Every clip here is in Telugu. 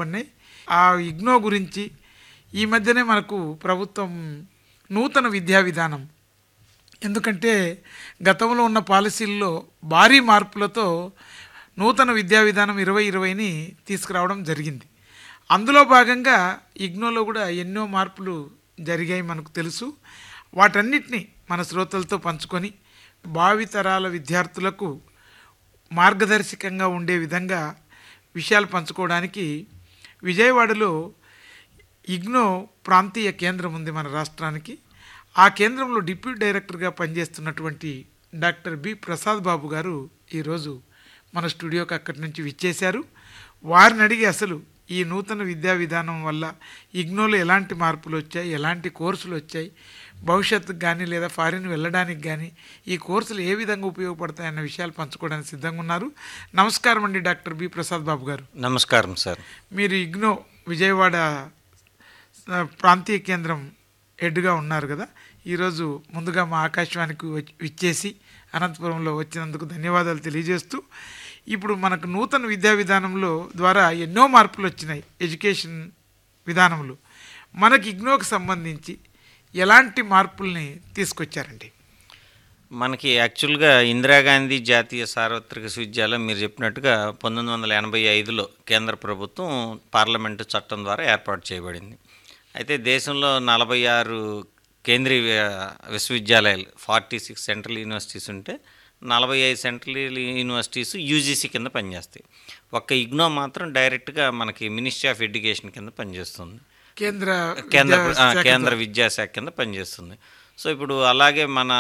ఏర్పడినాయి ఆ ఇగ్నో గురించి ఈ మధ్యనే మనకు ప్రభుత్వం నూతన విద్యా విధానం ఎందుకంటే గతంలో ఉన్న పాలసీల్లో భారీ మార్పులతో నూతన విద్యా విధానం ఇరవై ఇరవైని తీసుకురావడం జరిగింది అందులో భాగంగా ఇగ్నోలో కూడా ఎన్నో మార్పులు జరిగాయి మనకు తెలుసు వాటన్నిటిని మన శ్రోతలతో పంచుకొని భావితరాల విద్యార్థులకు మార్గదర్శకంగా ఉండే విధంగా విషయాలు పంచుకోవడానికి విజయవాడలో ఇగ్నో ప్రాంతీయ కేంద్రం ఉంది మన రాష్ట్రానికి ఆ కేంద్రంలో డిప్యూటీ డైరెక్టర్గా పనిచేస్తున్నటువంటి డాక్టర్ బి ప్రసాద్ బాబు గారు ఈరోజు మన స్టూడియోకి అక్కడి నుంచి విచ్చేశారు వారిని అడిగి అసలు ఈ నూతన విద్యా విధానం వల్ల ఇగ్నోలో ఎలాంటి మార్పులు వచ్చాయి ఎలాంటి కోర్సులు వచ్చాయి భవిష్యత్తుకు కానీ లేదా ఫారిన్ వెళ్ళడానికి కానీ ఈ కోర్సులు ఏ విధంగా ఉపయోగపడతాయన్న విషయాలు పంచుకోవడానికి సిద్ధంగా ఉన్నారు నమస్కారం అండి డాక్టర్ బి ప్రసాద్ బాబు గారు నమస్కారం సార్ మీరు ఇగ్నో విజయవాడ ఆ, ప్రాంతీయ కేంద్రం హెడ్గా ఉన్నారు కదా ఈరోజు ముందుగా మా ఆకాశవాణికి వచ్చి- విచ్చేసి అనంతపురంలో వచ్చినందుకు ధన్యవాదాలు తెలియజేస్తూ ఇప్పుడు మనకు నూతన విద్యా విధానంలో ద్వారా ఎన్నో మార్పులు వచ్చినాయి ఎడ్యుకేషన్ విధానంలో మనకి ఇగ్నోకి సంబంధించి ఎలాంటి మార్పుల్ని తీసుకొచ్చారండి మనకి యాక్చువల్గా ఇందిరాగాంధీ జాతీయ సార్వత్రిక విశ్వవిద్యాలయం మీరు చెప్పినట్టుగా పంతొమ్మిది వందల ఎనభై ఐదులో కేంద్ర ప్రభుత్వం పార్లమెంటు చట్టం ద్వారా ఏర్పాటు చేయబడింది అయితే దేశంలో నలభై ఆరు కేంద్రీయ విశ్వవిద్యాలయాలు ఫార్టీ సిక్స్ సెంట్రల్ యూనివర్సిటీస్ ఉంటే నలభై ఐదు సెంట్రల్ యూనివర్సిటీస్ యూజీసీ కింద పనిచేస్తాయి ఒక్క ఇగ్నో మాత్రం డైరెక్ట్గా మనకి మినిస్ట్రీ ఆఫ్ ఎడ్యుకేషన్ కింద పనిచేస్తుంది కేంద్ర కేంద్ర విద్యా ఆ, శాఖ కేంద్ర విద్యాశాఖ కింద పనిచేస్తుంది సో ఇప్పుడు అలాగే మన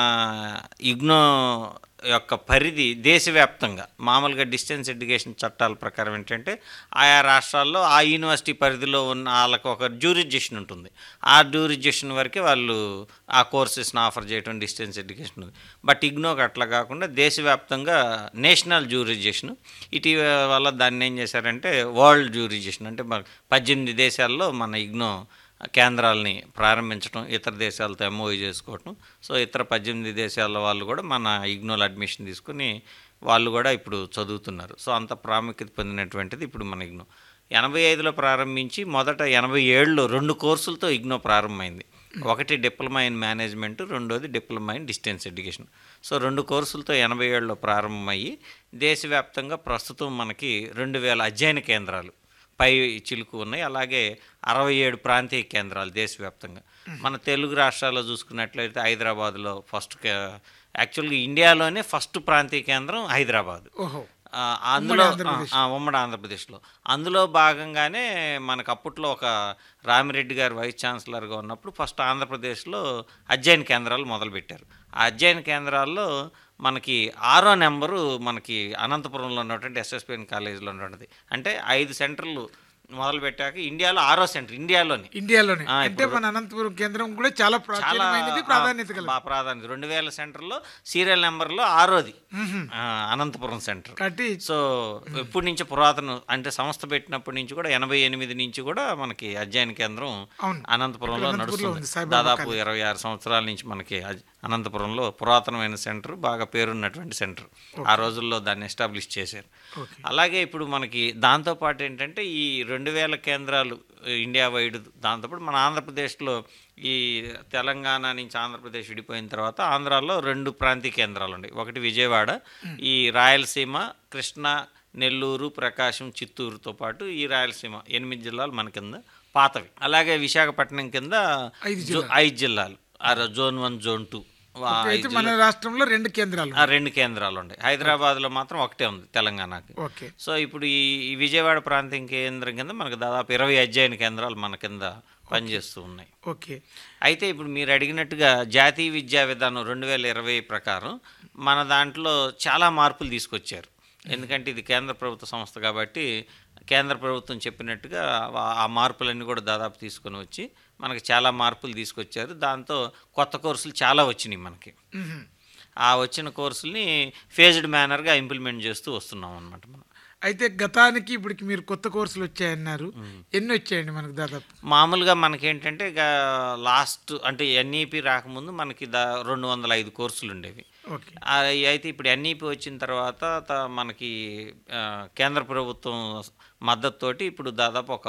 ఇగ్నో యొక్క పరిధి దేశవ్యాప్తంగా మామూలుగా డిస్టెన్స్ ఎడ్యుకేషన్ చట్టాల ప్రకారం ఏంటంటే ఆయా రాష్ట్రాల్లో ఆ యూనివర్సిటీ పరిధిలో ఉన్న వాళ్ళకి ఒక జ్యూరిడిక్షన్ ఉంటుంది ఆ జ్యూరిడిక్షన్ వరకే వాళ్ళు ఆ కోర్సెస్ని ఆఫర్ చేయడం డిస్టెన్స్ ఎడ్యుకేషన్ ఉంది బట్ ఇగ్నోకి అట్లా కాకుండా దేశవ్యాప్తంగా నేషనల్ జ్యూరిడిక్షన్ ఇటీవల దాన్ని ఏం చేశారంటే వరల్డ్ జ్యూరిడిక్షన్ అంటే మన పద్దెనిమిది దేశాల్లో మన ఇగ్నో కేంద్రాలని ప్రారంభించడం ఇతర దేశాలతో ఎంఓఈ చేసుకోవటం సో ఇతర పద్దెనిమిది దేశాల వాళ్ళు కూడా మన ఇగ్నోలో అడ్మిషన్ తీసుకుని వాళ్ళు కూడా ఇప్పుడు చదువుతున్నారు సో అంత ప్రాముఖ్యత పొందినటువంటిది ఇప్పుడు మన ఇగ్నో ఎనభై ఐదులో ప్రారంభించి మొదట ఎనభై ఏడులో రెండు కోర్సులతో ఇగ్నో ప్రారంభమైంది ఒకటి డిప్లొమా ఇన్ మేనేజ్మెంట్ రెండోది diploma in distance education so రెండు కోర్సులతో ఎనభై ఏడులో ప్రారంభమయ్యి దేశవ్యాప్తంగా ప్రస్తుతం మనకి రెండు వేల అధ్యయన కేంద్రాలు పై చిలుకు ఉన్నాయి అలాగే అరవై ఏడు ప్రాంతీయ కేంద్రాలు దేశవ్యాప్తంగా మన తెలుగు రాష్ట్రాల్లో చూసుకున్నట్లయితే హైదరాబాద్లో ఫస్ట్ యాక్చువల్గా ఇండియాలోనే ఫస్ట్ ప్రాంతీయ కేంద్రం హైదరాబాద్ ఓహో ఆ, అందులో ఆంధ్రప్రదేశ్. ఆ, ఉమ్మడి ఆంధ్రప్రదేశ్లో అందులో భాగంగానే మనకు అప్పట్లో ఒక రామిరెడ్డి గారు వైస్ ఛాన్సలర్గా ఉన్నప్పుడు ఫస్ట్ ఆంధ్రప్రదేశ్లో అధ్యయన కేంద్రాలు మొదలుపెట్టారు ఆ అధ్యయన కేంద్రాల్లో మనకి ఆరో నెంబరు మనకి అనంతపురంలో ఉన్నటువంటి ఎస్ఎస్పిఎన్ కాలేజీలో ఉన్నటువంటిది అంటే ఐదు సెంటర్లు మొదలు పెట్టాక ఇండియాలో ఆరో సెంటర్ ఇండియాలోనే ఇండియాలోనే ఆ, అంటే మన అనంతపురం కేంద్రం కూడా చాలా చాలా ప్రాచీనమైనది ప్రాధాన్యత ఆ, కలదు బా- ప్రాధాన్యత రెండు వేల సెంటర్లో సీరియల్ నెంబర్లో ఆరోది ఆ, అనంతపురం సెంటర్ కాబట్టి సో ఎప్పటి నుంచి పురాతన అంటే సంస్థ పెట్టినప్పటి నుంచి కూడా ఎనభై ఎనిమిది నుంచి కూడా మనకి అధ్యయన కేంద్రం అవును. అనంతపురంలో అనంతపురంలో ఉంది, నడుస్తుంది సాయిబాబా దాదాపు ఇరవై ఆరు సంవత్సరాల నుంచి మనకి అజ్- అనంతపురంలో పురాతనమైన సెంటర్ బాగా పేరున్నటువంటి సెంటర్ ఆ రోజుల్లో దాన్ని ఎస్టాబ్లిష్ చేశారు అలాగే ఇప్పుడు మనకి దాంతోపాటు ఏంటంటే ఈ రెండు వేల కేంద్రాలు ఇండియా వైడ్ దాంతోపాటు మన ఆంధ్రప్రదేశ్లో ఈ తెలంగాణ నుంచి ఆంధ్రప్రదేశ్ విడిపోయిన తర్వాత ఆంధ్రాలో రెండు ప్రాంతీయ కేంద్రాలు ఉన్నాయి ఒకటి విజయవాడ ఈ రాయలసీమ కృష్ణా నెల్లూరు ప్రకాశం చిత్తూరుతో పాటు ఈ రాయలసీమ ఎనిమిది జిల్లాలు మన కింద పాతవి అలాగే విశాఖపట్నం కింద ఐదు జో- ఐదు జిల్లాలు ఆ జోన్ వన్ జోన్ టూ అయితే మన రాష్ట్రంలో రెండు కేంద్రాలు ఆ రెండు కేంద్రాలు ఉన్నాయి హైదరాబాద్లో మాత్రం ఒకటే ఉంది తెలంగాణకి ఓకే సో ఇప్పుడు ఈ ఈ విజయవాడ ప్రాంతీయ కేంద్రం కింద మనకు దాదాపు ఇరవై అధ్యయన కేంద్రాలు మన కింద పనిచేస్తూ ఉన్నాయి ఓకే అయితే ఇప్పుడు మీరు అడిగినట్టుగా జాతీయ విద్యా విధానం రెండు వేల ఇరవై ప్రకారం మన దాంట్లో చాలా మార్పులు తీసుకొచ్చారు ఎందుకంటే ఇది కేంద్ర ప్రభుత్వ సంస్థ కాబట్టి కేంద్ర ప్రభుత్వం చెప్పినట్టుగా ఆ- ఆ మార్పులన్నీ కూడా దాదాపు తీసుకొని వచ్చి మనకి చాలా మార్పులు తీసుకొచ్చారు దాంతో కొత్త కోర్సులు చాలా వచ్చినాయి మనకి మ్మ్. ఆ వచ్చిన కోర్సుల్ని ఫేజ్డ్ మేనర్గా ఇంప్లిమెంట్ చేస్తూ వస్తున్నాం అనమాట మనం అయితే గతానికి ఇప్పటికి మీరు కొత్త కోర్సులు వచ్చాయన్నారు ఎన్ని వచ్చాయండి మనకు దాదాపు మామూలుగా మనకేంటంటే ఇక లాస్ట్ అంటే ఎన్ఈపి రాకముందు మనకి దా రెండు వందల ఐదు కోర్సులు ఉండేవి ఓకే ఆ, అయితే ఇప్పుడు ఎన్ఈపి వచ్చిన తర్వాత త- మనకి ఆ, కేంద్ర ప్రభుత్వం మద్దతుతోటి ఇప్పుడు దాదాపు ఒక